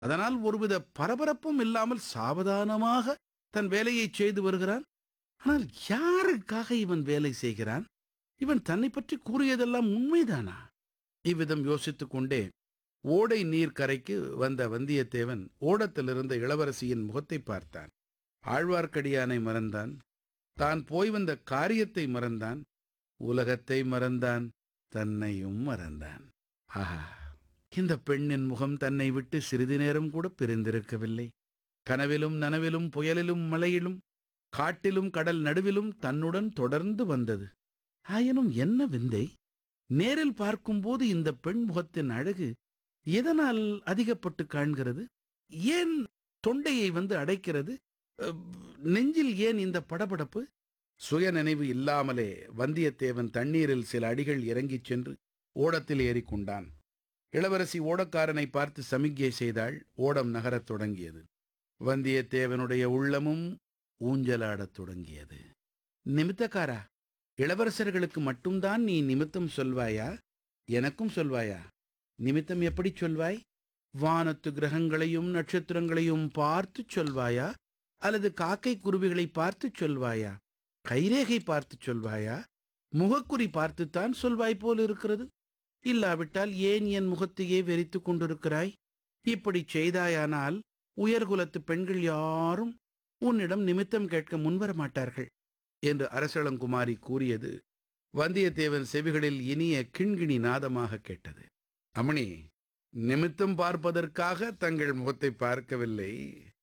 அதனால் ஒருவித பரபரப்பும் இல்லாமல் சாவதானமாக தன் வேலையை செய்து வருகிறான் ஆனால் யாருக்காக இவன் வேலை செய்கிறான் இவன் தன்னை பற்றி கூறியதெல்லாம் உண்மைதானா இவ்விதம் யோசித்துக் கொண்டே ஓடை நீர் கரைக்கு வந்த வந்தியத்தேவன் ஓடத்தில் இருந்த இளவரசியின் முகத்தை பார்த்தான் ஆழ்வார்க்கடியானை மறந்தான் தான் போய் வந்த காரியத்தை மறந்தான் உலகத்தை மறந்தான் தன்னையும் மறந்தான் ஆஹா இந்த பெண்ணின் முகம் தன்னை விட்டு சிறிது நேரம் கூட பிரிந்திருக்கவில்லை கனவிலும் நனவிலும் புயலிலும் மழையிலும் காட்டிலும் கடல் நடுவிலும் தன்னுடன் தொடர்ந்து வந்தது ஆயினும் என்ன விந்தை நேரில் பார்க்கும்போது இந்த பெண் முகத்தின் அழகு எதனால் அதிகப்பட்டு காண்கிறது ஏன் தொண்டையை வந்து அடைக்கிறது அஹ், நெஞ்சில் ஏன் இந்த படபடப்பு சுய நினைவு இல்லாமலே வந்தியத்தேவன் தண்ணீரில் சில அடிகள் இறங்கிச் சென்று ஓடத்தில் ஏறிக்கொண்டான் இளவரசி ஓடக்காரனை பார்த்து சமிக்ஞை செய்தாள் ஓடம் நகரத் தொடங்கியது வந்தியத்தேவனுடைய உள்ளமும் ஊஞ்சலாடத் தொடங்கியது நிமித்தக்காரா இளவரசர்களுக்கு மட்டும்தான் நீ நிமித்தம் சொல்வாயா எனக்கும் சொல்வாயா நிமித்தம் எப்படி சொல்வாய் வானத்து கிரகங்களையும் நட்சத்திரங்களையும் பார்த்து சொல்வாயா அல்லது காக்கை குருவிகளை பார்த்து சொல்வாயா கைரேகை பார்த்து சொல்வாயா முகக்குறி பார்த்துத்தான் சொல்வாய் போல் இருக்கிறது இல்லாவிட்டால் ஏன் என் முகத்தையே வெறித்துக் கொண்டிருக்கிறாய் இப்படி செய்தாயானால் உயர்குலத்து பெண்கள் யாரும் உன்னிடம் நிமித்தம் கேட்க முன்வர மாட்டார்கள் என்று அரசளங்குமாரி கூறியது வந்தியத்தேவன் செவிகளில் இனிய கிண்கிணி நாதமாக கேட்டது அமணி நிமித்தம் பார்ப்பதற்காக தங்கள் முகத்தை பார்க்கவில்லை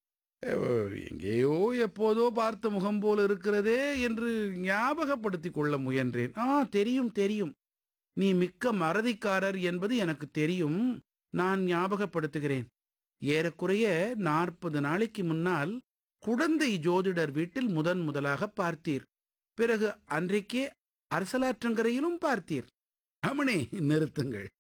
அஹ், எங்கேயோ எப்போதோ பார்த்த முகம் போல் இருக்கிறதே என்று ஞாபகப்படுத்திக் கொள்ள முயன்றேன் ஆ தெரியும் தெரியும் நீ மிக்க மறதிக்காரர் என்பது எனக்கு தெரியும் நான் ஞாபகப்படுத்துகிறேன் ஏறக்குறைய நாற்பது நாளைக்கு முன்னால் குடந்தை ஜோதிடர் வீட்டில் முதன் முதலாக பார்த்தீர் பிறகு அன்றைக்கே அரசலாற்றங்கரையிலும் பார்த்தீர் அமணி நிறுத்துங்கள்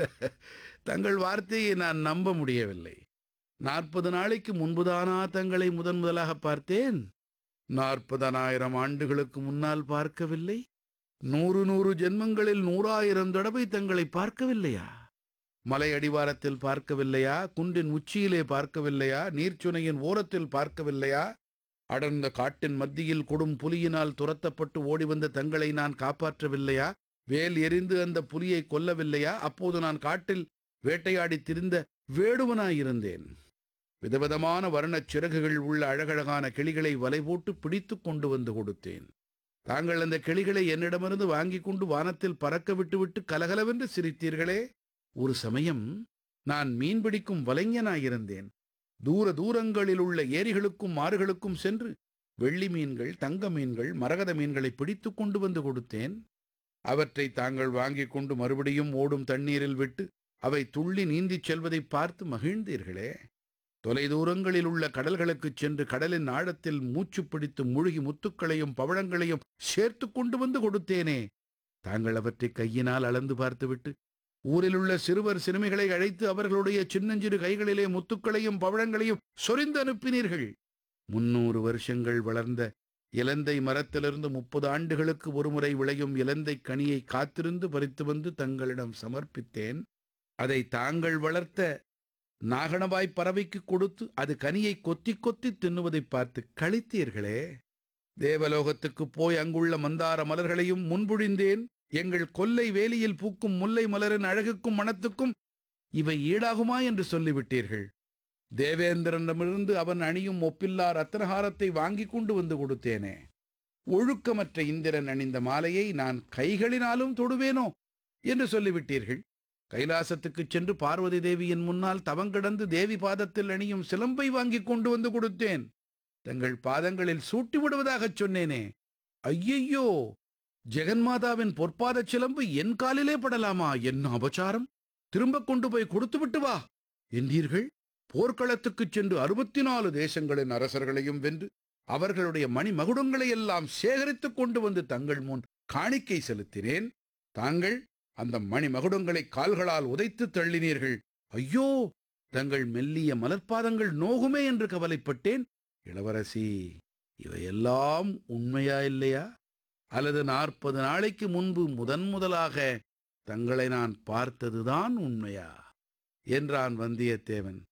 தங்கள் வார்த்தையை நான் நம்ப முடியவில்லை நாற்பது நாளைக்கு முன்புதானா தங்களை முதன் முதலாக பார்த்தேன் நாற்பதனாயிரம் ஆண்டுகளுக்கு முன்னால் பார்க்கவில்லை நூறு நூறு ஜென்மங்களில் நூறாயிரம் தடவை தங்களை பார்க்கவில்லையா மலை அடிவாரத்தில் பார்க்கவில்லையா குன்றின் உச்சியிலே பார்க்கவில்லையா நீர்ச்சுனையின் ஓரத்தில் பார்க்கவில்லையா அடர்ந்த காட்டின் மத்தியில் கொடும் புலியினால் துரத்தப்பட்டு ஓடி வந்த தங்களை நான் காப்பாற்றவில்லையா வேல் எறிந்து அந்த புலியை கொல்லவில்லையா அப்போது நான் காட்டில் வேட்டையாடித் திரிந்த வேடுவனாயிருந்தேன் விதவிதமான வர்ணச் சிறகுகள் உள்ள அழகழகான கிளிகளை வலை போட்டு பிடித்துக் கொண்டு வந்து கொடுத்தேன் தாங்கள் அந்த கிளிகளை என்னிடமிருந்து வாங்கிக் கொண்டு வானத்தில் பறக்க விட்டுவிட்டு கலகலவென்று சிரித்தீர்களே ஒரு சமயம் நான் மீன்பிடிக்கும் வலைஞனாயிருந்தேன் தூர தூரங்களில் உள்ள ஏரிகளுக்கும் ஆறுகளுக்கும் சென்று வெள்ளி மீன்கள் தங்க மீன்கள் மரகத மீன்களை பிடித்துக் கொண்டு வந்து கொடுத்தேன் அவற்றை தாங்கள் வாங்கிக் கொண்டு மறுபடியும் ஓடும் தண்ணீரில் விட்டு அவை துள்ளி நீந்திச் செல்வதைப் பார்த்து மகிழ்ந்தீர்களே தொலைதூரங்களில் உள்ள கடல்களுக்குச் சென்று கடலின் ஆழத்தில் மூச்சு பிடித்து முழுகி முத்துக்களையும் பவழங்களையும் சேர்த்து கொண்டு வந்து கொடுத்தேனே தாங்கள் அவற்றை கையினால் அளந்து பார்த்துவிட்டு ஊரிலுள்ள சிறுவர் சிறுமிகளை அழைத்து அவர்களுடைய சின்னஞ்சிறு கைகளிலே முத்துக்களையும் பவழங்களையும் சொரிந்து அனுப்பினீர்கள் முன்னூறு வருஷங்கள் வளர்ந்த இலந்தை மரத்திலிருந்து முப்பது ஆண்டுகளுக்கு ஒருமுறை விளையும் இலந்தை கனியை காத்திருந்து பறித்து வந்து தங்களிடம் சமர்ப்பித்தேன் அதை தாங்கள் வளர்த்த நாகணவாய் பறவைக்கு கொடுத்து அது கனியை கொத்தி கொத்தி தின்னுவதைப் பார்த்து களித்தீர்களே தேவலோகத்துக்குப் போய் அங்குள்ள மந்தார மலர்களையும் முன்புழிந்தேன் எங்கள் கொல்லை வேலியில் பூக்கும் முல்லை மலரின் அழகுக்கும் மணத்துக்கும் இவை ஈடாகுமா என்று சொல்லிவிட்டீர்கள் தேவேந்திரனிடமிருந்து அவன் அணியும் ஒப்பில்லா ரத்னஹாரத்தை வாங்கிக் கொண்டு வந்து கொடுத்தேனே ஒழுக்கமற்ற இந்திரன் அணிந்த மாலையை நான் கைகளினாலும் தொடுவேனோ என்று சொல்லிவிட்டீர்கள் கைலாசத்துக்குச் சென்று பார்வதி தேவியின் முன்னால் தவங்கிடந்து தேவி பாதத்தில் அணியும் சிலம்பை வாங்கிக் கொண்டு வந்து கொடுத்தேன் தங்கள் பாதங்களில் சூட்டி விடுவதாகச் சொன்னேனே ஐயையோ ஜெகன்மாதாவின் பொற்பாதச் சிலம்பு என் காலிலே படலாமா என்ன அபச்சாரம் திரும்ப கொண்டு போய் கொடுத்து விட்டு வா என்றீர்கள் போர்க்களத்துக்குச் சென்று அறுபத்தி நாலு தேசங்களின் அரசர்களையும் வென்று அவர்களுடைய மணி மகுடங்களை எல்லாம் சேகரித்துக் கொண்டு வந்து தங்கள் முன் காணிக்கை செலுத்தினேன் தாங்கள் அந்த மணி மகுடங்களை கால்களால் உதைத்து தள்ளினீர்கள் ஐயோ தங்கள் மெல்லிய மலர்பாதங்கள் நோகுமே என்று கவலைப்பட்டேன் இளவரசி இவையெல்லாம் உண்மையா இல்லையா அல்லது நாற்பது நாளைக்கு முன்பு முதன் முதலாக தங்களை நான் பார்த்ததுதான் உண்மையா என்றான் வந்தியத்தேவன்